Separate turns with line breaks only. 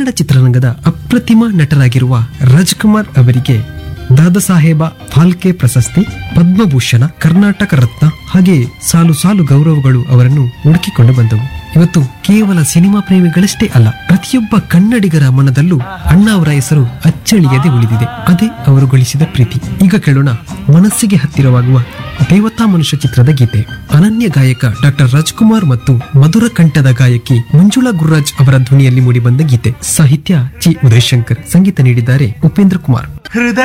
ಕನ್ನಡ ಚಿತ್ರರಂಗದ ಅಪ್ರತಿಮ ನಟರಾಗಿರುವ ರಾಜ್ಕುಮಾರ್ ಅವರಿಗೆ ದಾದಾ ಸಾಹೇಬ ಫಾಲ್ಕೆ ಪ್ರಶಸ್ತಿ ಪದ್ಮಭೂಷಣ ಕರ್ನಾಟಕ ರತ್ನ ಹಾಗೆ ಸಾಲು ಸಾಲು ಗೌರವಗಳು ಅವರನ್ನು ಹುಡುಕಿಕೊಂಡು ಬಂದವು ಇವತ್ತು ಕೇವಲ ಸಿನಿಮಾ ಪ್ರೇಮಿಗಳಷ್ಟೇ ಅಲ್ಲ ಪ್ರತಿಯೊಬ್ಬ ಕನ್ನಡಿಗರ ಮನದಲ್ಲೂ ಅಣ್ಣ ಅವರ ಹೆಸರು ಅಚ್ಚಳಿಯದೆ ಉಳಿದಿದೆ ಅದೇ ಅವರು ಗಳಿಸಿದ ಪ್ರೀತಿ ಈಗ ಕೇಳೋಣ ಮನಸ್ಸಿಗೆ ಹತ್ತಿರವಾಗುವ ದೇವತಾ ಮನುಷ್ಯ ಚಿತ್ರದ ಗೀತೆ ಅನನ್ಯ ಗಾಯಕ ಡಾಕ್ಟರ್ ರಾಜ್ಕುಮಾರ್ ಮತ್ತು ಮಧುರ ಕಂಠದ ಗಾಯಕಿ ಮಂಜುಳಾ ಗುರುರಾಜ್ ಅವರ ಧ್ವನಿಯಲ್ಲಿ ಮೂಡಿಬಂದ ಗೀತೆ ಸಾಹಿತ್ಯ ಜಿ ಉದಯಶಂಕರ್ ಸಂಗೀತ ನೀಡಿದ್ದಾರೆ ಉಪೇಂದ್ರ ಕುಮಾರ್
ಹೃದಯ